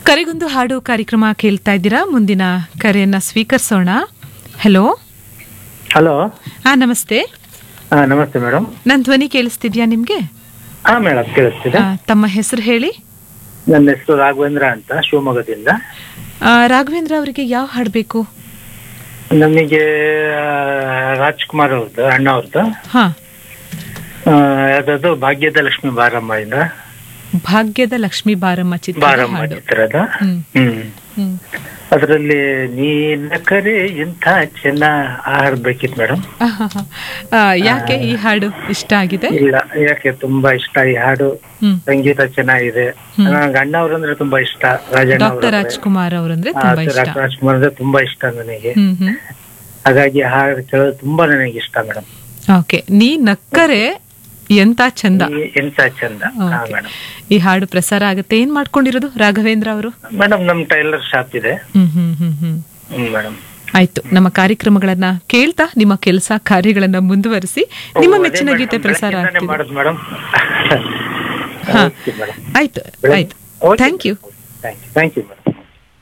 ಕರೆಗೊಂದು ಹಾಡು ಕಾರ್ಯಕ್ರಮ ಕೇಳ್ತಾ ಇದ್ದೀರಾ ಮುಂದಿನ ಕರೆಯನ್ನ ಸ್ವೀಕರಿಸೋಣ ಹಲೋ ಹಲೋ ಹಾ ನಮಸ್ತೆ ಹಾ ನಮಸ್ತೆ ಮೇಡಮ್ ನನ್ನ ಧ್ವನಿ ಕೇಳಿಸ್ತಿದ್ಯಾ ನಿಮ್ಗೆ ಹಾ ಮೇಡಮ್ ಕೇಳಿಸ್ತಿದೆ ಆ, ತಮ್ಮ ಹೆಸರು ಹೇಳಿ ನನ್ನ ಹೆಸರು ರಾಘವೇಂದ್ರ ಅಂತ ಶಿವಮೊಗ್ಗದಿಂದ ಆ, ರಾಘವೇಂದ್ರ ಅವರಿಗೆ ಯಾವ ಹಾಡು ಬೇಕು ನಮಗೆ ಆ, ರಾಜ್ಕುಮಾರ್ ಅವ್ರದ್ದು ಅಣ್ಣ ಅವ್ರದ್ದು ಹಾ ಯಾವ್ದು ಭಾಗ್ಯದ ಲಕ್ಷ್ಮಿ ಬಾರಮ್ಮ ಇಂದ ಭಾಗ್ಯದ ಲಕ್ಷ್ಮೀ ಬಾರಮ್ಮ ಚಿತ್ರ ಬಾರಮ್ಮ ಹಾಡು ಚಿತ್ರದ ಹ್ಮ್. ಹ್ಮ್ ಹ್ಮ್. ಅದರಲ್ಲಿ ನೀನ ಕರೆ ಇಂಥ ಚೆನ್ನ ಹಾಡ್ಬೇಕಿತ್ತು ಮೇಡಮ್ ಆಹಾಹಾ. ಆ, ಯಾಕೆ ಈ ಹಾಡು ಇಷ್ಟ ಆಗಿದೆ ಇಲ್ಲ ಯಾಕೆ ತುಂಬಾ ಇಷ್ಟ ಈ ಹಾಡು ಹ್ಮ್ ಸಂಗೀತ ಚೆನ್ನಾಗಿದೆ ನನಗೆ ಅಣ್ಣ ಅವ್ರಂದ್ರೆ ತುಂಬಾ ಇಷ್ಟ ರಾಜಣ್ಣ ಡಾಕ್ಟರ್ ರಾಜ್ಕುಮಾರ್ ಅವರಂದ್ರೆ ಹಾ, ತುಂಬಾ ಇಷ್ಟ ರಾಜ್ಕುಮಾರ್ ಅಂದ್ರೆ ತುಂಬಾ ಇಷ್ಟ ನನಗೆ ಹ್ಮ್ ಹ್ಮ್ ಹಾಗಾಗಿ ಹಾಡು ಕೇಳೋದು ತುಂಬಾ ನನಗೆ ಇಷ್ಟ ಮೇಡಮ್ ಓಕೆ ನೀ ನಕ್ಕರೆ ಎಂತ ಚಂದ ಎಂತ ಚಂದ ಹಾ Okay. ಮೇಡಮ್ ಈ ಹಾಡು ಪ್ರಸಾರ ಆಗುತ್ತೆ ಏನ್ ಮಾಡ್ಕೊಂಡಿರೋದು ರಾಘವೇಂದ್ರ ಅವರು ಮೇಡಮ್ ನಮ್ ಟೈಲರ್ ಶಾಪ್ ಇದೆ ಹ್ಮ್ ಹ್ಮ್ ಹ್ಮ್ ಹ್ಮ್ ಹ್ಮ್ ಮೇಡಮ್ ಆಯ್ತು ನಮ್ಮ ಕಾರ್ಯಕ್ರಮಗಳನ್ನ ಕೇಳ್ತಾ ನಿಮ್ಮ ಕೆಲಸ ಕಾರ್ಯಗಳನ್ನ ಮುಂದುವರಿಸಿ ನಿಮ್ಮ ಮೆಚ್ಚಿನ ಗೀತೆ ಪ್ರಸಾರ ಆಗ್ತಿದೆ ಮಾಡುದು ಮೇಡಮ್ ಹಾ. ಮೇಡಮ್ ಆಯ್ತು ಆಯ್ತು thank you thank you thank you madam